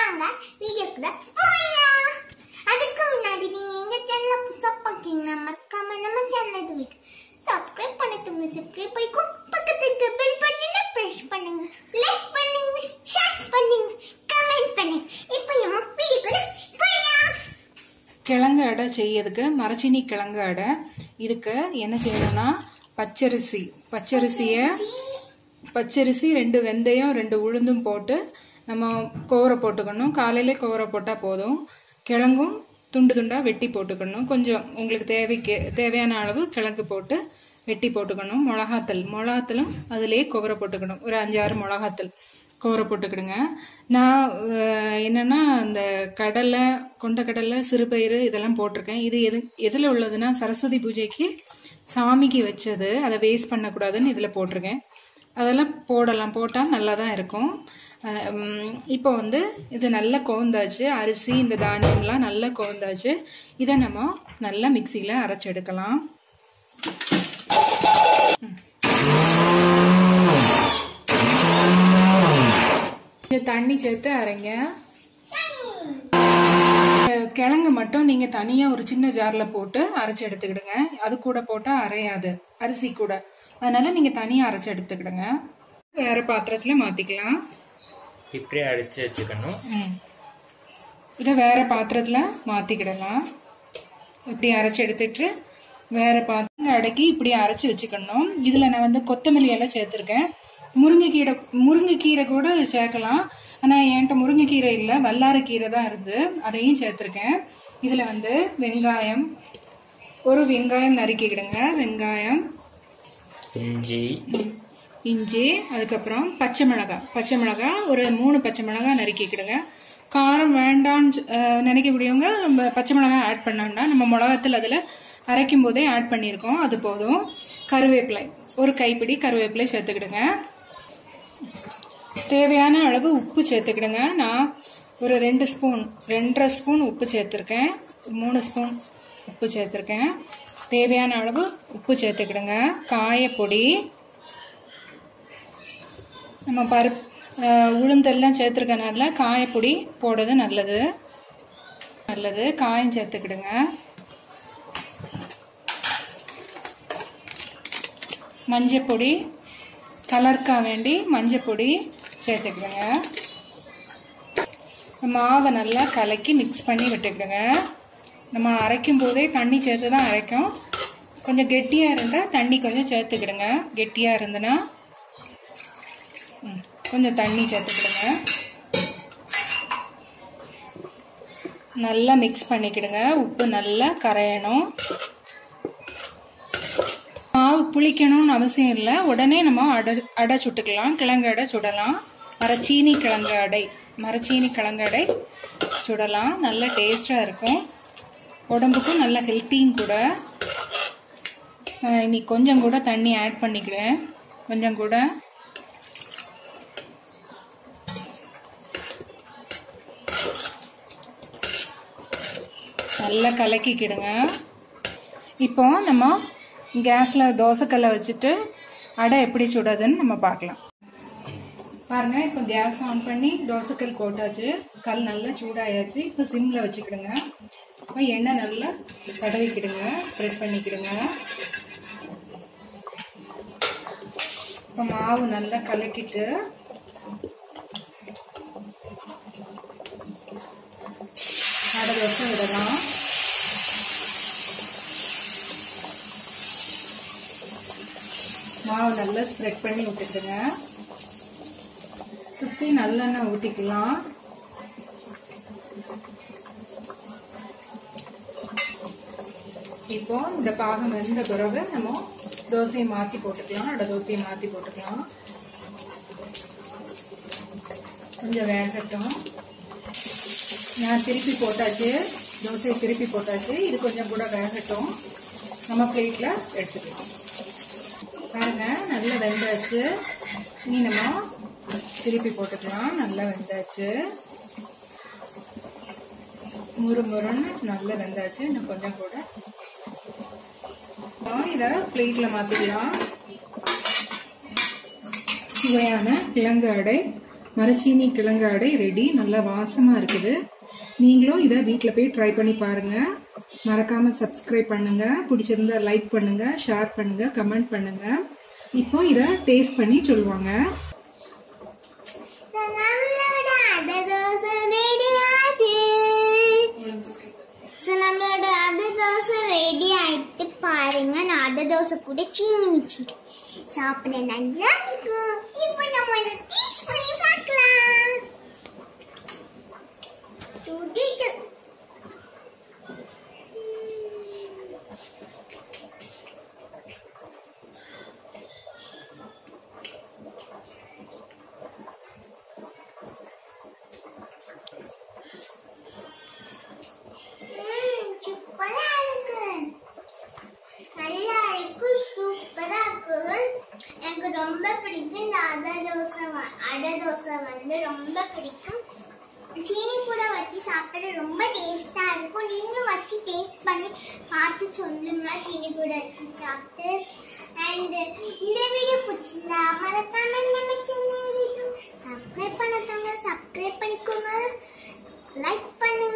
வாங்க வீடியோக்குள்ள போகலாம் அதுக்கு முன்னாடி நீங்க எங்க சேனலை புதுசா பாக்கீங்கன்னா மறக்காம நம்ம சேனலுக்கு சப்ஸ்கிரைப் பண்ணிட்டுங்க சப்ஸ்கிரைப் பண்ணிக்கும் பக்கத்துக்கு பெல் பட்டனை பிரஸ் பண்ணுங்க லைக் பண்ணுங்க ஷேர் பண்ணுங்க கமெண்ட் பண்ணுங்க இப்போ நம்ம வீடியோக்குள்ள போகலாம் கிழங்கு அடை செய்யறதுக்கு மரச்சீனி கிழங்கு அடை இதுக்கு என்ன செய்யணும்னா பச்சரிசி பச்சரிசியை பச்சரிசி ரெண்டு வெந்தயம் ரெண்டு உளுந்தும் போட்டு நம்ம கோவரை போட்டுக்கணும் காலையிலே கோவரை போட்டால் போதும் கிழங்கும் துண்டு துண்டாக வெட்டி போட்டுக்கணும் கொஞ்சம் உங்களுக்கு தேவைக்கு தேவையான அளவு கிழங்கு போட்டு வெட்டி போட்டுக்கணும் மிளகாத்தல் மிளகாத்தலும் அதிலே கோவரை போட்டுக்கணும் ஒரு அஞ்சாறு மிளகாத்தல் கோவரை போட்டுக்கிடுங்க நான் அஹ், என்னன்னா இந்த கடலை கொண்டக்கடலை சிறுபயிறு இதெல்லாம் போட்டிருக்கேன் இது எது எதில் உள்ளதுன்னா சரஸ்வதி பூஜைக்கு சாமிக்கு வச்சது அதை வேஸ்ட் பண்ணக்கூடாதுன்னு இதில் போட்டிருக்கேன் அதெல்லாம் போடலாம் போட்டால் நல்லா தான் இருக்கும் அஹ் உம் இப்போ வந்து இது நல்லா கோந்தாச்சு அரிசி இந்த தானியம்லாம் நல்லா கோந்தாச்சு இதை நம்ம நல்லா மிக்சியில் அரைச்சு எடுக்கலாம் கொஞ்சம் தண்ணி சேர்த்து அரைங்க அஹ் கிழங்கு மட்டும் நீங்க தனியா ஒரு சின்ன ஜார்ல போட்டு அரைச்சு எடுத்துக்கிடுங்க அது கூட போட்டா அரையாது அரிசி கூட அதனால நீங்க தனியா அரைச்சு எடுத்துக்கிடுங்க வேற பாத்திரத்துல மாத்திக்கலாம் இப்படியே அடிச்சு வச்சுக்கணும் ம். இதை வேற பாத்திரத்துல மாத்திக்கிடலாம் இப்படி அரைச்சு எடுத்துட்டு வேற பாத்திரம் அடக்கி இப்படி அரைச்சு வச்சுக்கணும் இதுல நான் வந்து கொத்தமல்லி எல்லாம் சேர்த்திருக்கேன் முருங்கைக்கீரை முருங்கைக்கீரை கூட சேர்க்கலாம் ஆனா என்கிட்ட முருங்கைக்கீரை இல்ல வல்லாரக்கீரை தான் இருந்து அதையும் சேர்த்திருக்கேன் இதுல வந்து வெங்காயம் ஒரு வெங்காயம் நறுக்கிக்கிடுங்க வெங்காயம் இஞ்சி இஞ்சி அதுக்கப்புறம் பச்சை மிளகாய் பச்சை மிளகாய் ஒரு மூணு பச்சை மிளகாய் நறுக்கிக்கிடுங்க காரம் வேண்டான்னு சொ- அஹ் நினைக்கக்கூடியவங்க நம்ம பச்சை மிளகாய் ஆட் பண்ணாண்டா நம்ம மிளகாத்தில் அதில் அரைக்கும் போதே ஆட் பண்ணியிருக்கோம் அது போதும் கருவேப்பிலை ஒரு கைப்பிடி கருவேப்பிலை சேர்த்துக்கிடுங்க தேவையான அளவு உப்பு சேர்த்துக்கிடுங்க நான் ஒரு ரெண்டு ஸ்பூன் ரெண்டரை ஸ்பூன் உப்பு சேர்த்துருக்கேன் மூணு ஸ்பூன் உப்பு சேர்த்துருக்கேன் தேவையான அளவு உப்பு சேர்த்துக்கிடுங்க காயப்பொடி நம்ம பருப்பு அஹ், உளுந்தெல்லாம் சேர்த்துருக்கனால காயப்பொடி போடுறது நல்லது நல்லது காயம் சேர்த்துக்கிடுங்க மஞ்சப்பொடி கலருக்காக வேண்டி மஞ்சப்பொடி சேர்த்துக்கிடுங்க மாவை நல்லா கலக்கி மிக்ஸ் பண்ணி விட்டுக்கிடுங்க நம்ம அரைக்கும் போதே தண்ணி சேர்த்து தான் அரைக்கும் கொஞ்சம் கெட்டியாக இருந்தால் தண்ணி கொஞ்சம் சேர்த்துக்கிடுங்க கெட்டியாக இருந்ததுன்னா ம், கொஞ்சம் தண்ணி சேர்த்துக்கிடுங்க நல்லா மிக்ஸ் பண்ணிக்கிடுங்க உப்பு நல்லா கரையணும் மாவு புளிக்கணும்னு அவசியம் இல்லை உடனே நம்ம அடை அடை சுட்டுக்கலாம் கிழங்கு அடை சுடலாம் மரச்சீனி கிழங்கு அடை மரச்சீனி கிழங்கு அடை சுடலாம் நல்ல டேஸ்டாக இருக்கும் உடம்புக்கும் நல்ல ஹெல்த்தியும் கூட அஹ் இன்னைக்கு கொஞ்சம் கூட தண்ணி ஆட் பண்ணிக்கிறேன் கொஞ்சம் கூட நல்லா கலக்கிக்கிடுங்க இப்போ நம்ம கேஸில் தோசைக்கல்லை வச்சுட்டு அடை எப்படி சுடுறதுன்னு நம்ம பார்க்கலாம் பாருங்க இப்போ கேஸ் ஆன் பண்ணி தோசைக்கல் போட்டாச்சு கல் நல்லா சூடாயாச்சு இப்போ சிம்ல வச்சுக்கிடுங்க இப்போ எண்ணெய் நல்லா தடவிக்கிடுங்க ஸ்ப்ரெட் பண்ணிக்கிடுங்க இப்போ மாவு நல்லா கலக்கிட்டு அடை தோசை விடலாம் மாவு நல்லா ஸ்ப்ரெட் பண்ணி விட்டுட்டுங்க சுற்றி நல்லெண்ணெய் ஊற்றிக்கலாம் இப்போ இந்த பாகம் வெந்த பிறகு நம்ம தோசையை மாற்றி போட்டுக்கலாம் அடை தோசையை மாற்றி போட்டுக்கலாம் கொஞ்சம் வேகட்டும் நான் திருப்பி போட்டாச்சு தோசையை திருப்பி போட்டாச்சு இது கொஞ்சம் கூட வேகட்டும் நம்ம பிளேட்டில் எடுத்துக்கலாம் பாருங்க நல்லா வெந்தாச்சு இனி நம்ம திருப்பி போட்டுக்கலாம் நல்லா வெந்தாச்சு முறு முறுன்னு நல்லா வெந்தாச்சு இன்னும் கொஞ்சம் கூட அப்புறம் இதை பிளேட்டில் மாற்றிக்கலாம் சுவையான கிழங்கு அடை மரச்சீனி கிழங்கு அடை ரெடி நல்லா வாசமா இருக்குது நீங்களும் இதை வீட்டில் போய் ட்ரை பண்ணி பாருங்க மறக்காம சப்ஸ்கிரைப் பண்ணுங்க பிடிச்சிருந்தா லைக் பண்ணுங்க ஷேர் பண்ணுங்க கமெண்ட் பண்ணுங்க இப்போ இதை டேஸ்ட் பண்ணி சொல்லுவாங்க So, நம்மளோட அடை தோசை ரெடி ஆயிட்டு So, நம்மளோட அடை தோசை ரெடி ஆயிட்டு பாருங்க நான் அடை தோசை கூட சீனி வச்சிருக்கேன் சாப்பிட நல்லா இருக்கும் இப்போ நம்ம இதை டேஸ்ட் பண்ணி பார்க்கலாம் சுடிட்டு ம், சூப்பரா இருக்கு நல்லா இருக்கு சூப்பரா இருக்கு எனக்கு ரொம்ப பிடிக்கும் இந்த அடை தோசை வ- அடை தோசை வந்து ரொம்ப பிடிக்கும் சீனி கூட வச்சு சாப்பிட ரொம்ப டேஸ்டா இருக்கும் நீங்களும் வச்சு டேஸ்ட் பண்ணி பார்த்து சொல்லுங்க சீனி கூட வச்சு சாப்பிட்டு அண்ட் இந்த வீடியோ பிடிச்சிருந்தா மறக்காம நம்ம சேனல் சப்ஸ்கிரைப் பண்ணாதவங்க சப்ஸ்கிரைப் பண்ணிக்கோங்க லைக் பண்ணுங்க